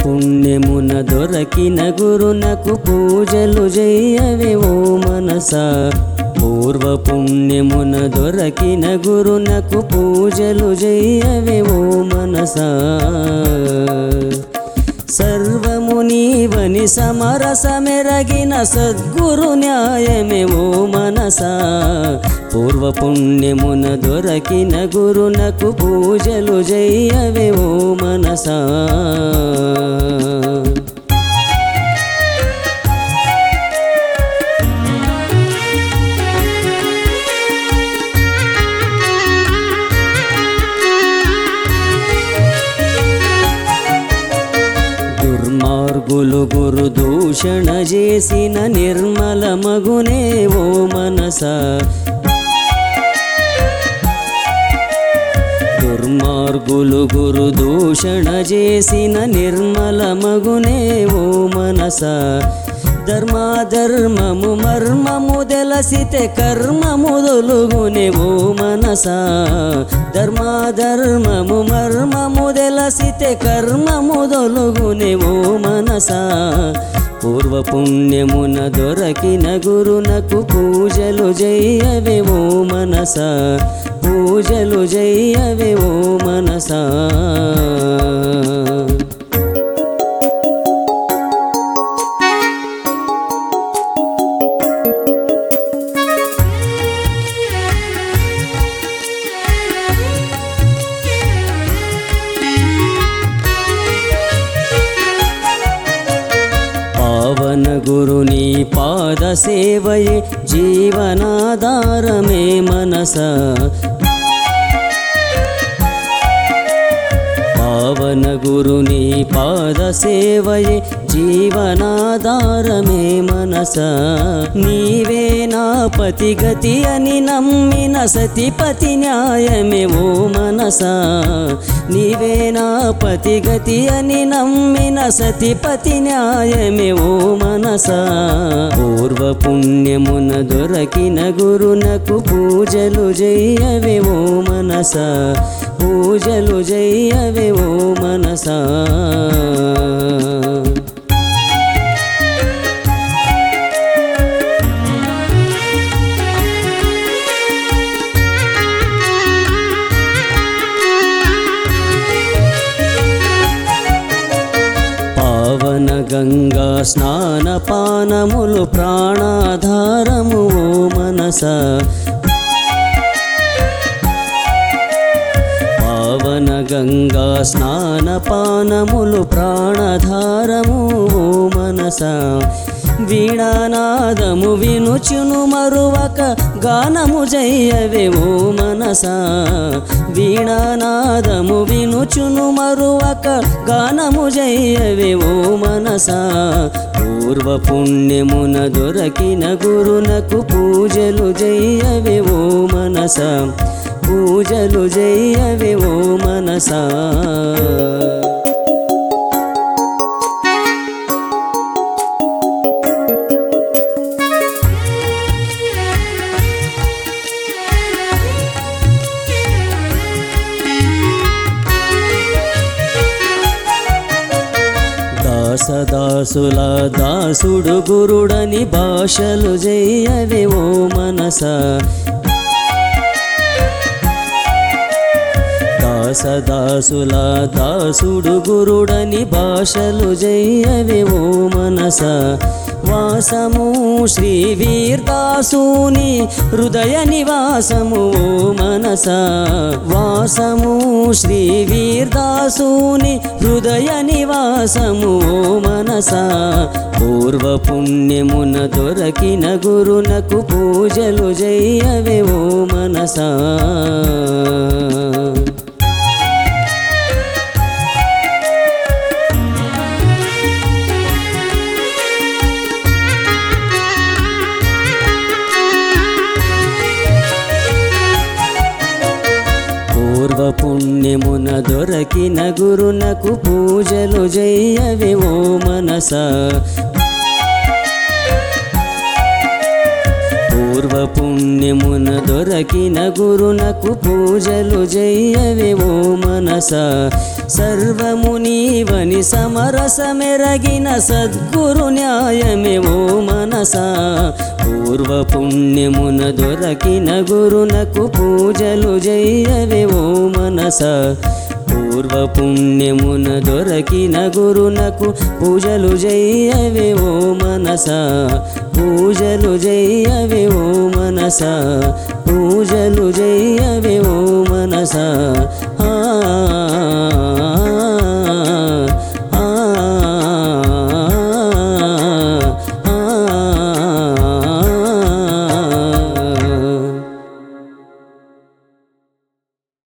పుణ్యమున దొరకిన గురునకు పూజలు జయ్యవే ఓ మనసా పూర్వ పుణ్యమున దొరకిన గురునకు పూజలు జయ్యవే ఓ మనసా సర్వము నీవని సమరసమెరగిన సద్గురు న్యాయమే ఓ మనసా పూర్వ పుణ్యమున దొరకిన గురునకు పూజలు జయ్యవే ఓ మనసా దుర్మార్గులు గురు దూషణ చేసిన నిర్మల మగునే ఓ మనసా దుర్మార్గులు గురు దూషణ చేసిన నిర్మల మగునే ఓ మనసా ధర్మాధర్మము మర్మము తెలసితే కర్మము దొలుగునే ఓ మనసా ధర్మాధర్మము మర్మము తెలసితే కర్మము దొలుగునే ఓ మనసా పూర్వ పుణ్యమున దొరకిన గురునకు పూజలు జయ్యవే ఓ మనసా పూజలు జయ్యవే ఓ మనసా పావన గురుని పాద సేవయే జీవనాధారమే మనస పావన గురుని పాద సేవయే జీవనాధారమే మనస నీవే నా పతిగతి అని నమ్మిన సతిపతి న్యాయమే ఓ మనసా నీవే నా పతిగతి అని నమ్మిన సతిపతి న్యాయమే ఓ మనసా పూర్వ పుణ్యమున దొరకిన గురునకు పూజలు జయ్యవే ఓ మనసా పూజలు జయ్యవే ఓ మనసా పావన గంగా స్నాన పానములు ప్రాణాధారము ఓ మనస పావన గంగా స్నాన పానములు ప్రాణధారము ఓ మనస వీణానాదము వినుచును మరువక గానము జయ్యవే ఓ మనసా వీణానాదము వినుచును మరువక గానము జయ్యవే ఓ మనసా పూర్వ పుణ్యమున దొరకిన గురునకు పూజలు జయ్యవే ఓ మనసా పూజలు జయ్యవే ఓ మనసా దాసదాసుల దాసుడు గురుడని భాషలు జయ్యవే ఓ మనసా దాసదాసుల దాసుడు గురుడని భాషలు జయ్యవే ఓ మనస వాసము శ్రీ వీర్దాసుని హృదయ నివాసము ఓ మనస వాసము శ్రీ వీర్దాసుని హృదయ నివాసము ఓ మనస పూర్వ పుణ్యమున దొరకిన గురునకు పూజలు జయ్యవే ఓ మనసా పూర్వ పుణ్యమున దొరకిన గురునకు పూజలు జయ్యవే ఓ మనస పూర్వ పుణ్యమున దొరకిన గురునకు పూజలు జయ్యవే ఓ మనస సర్వము నీవని సమరసమెరగిన సద్గురు న్యాయమే ఓ మనస పూర్వ పుణ్యమున దొరకిన గురునకు పూజలు జయ్యవే ఓ మనస పూర్వ పుణ్యమున దొరకిన గురునకు పూజలు జయ్యవే ఓ మనస పూజలు జయ్యవే ఓ మనస పూజలు జయ్యవే ఓ మనస ఆ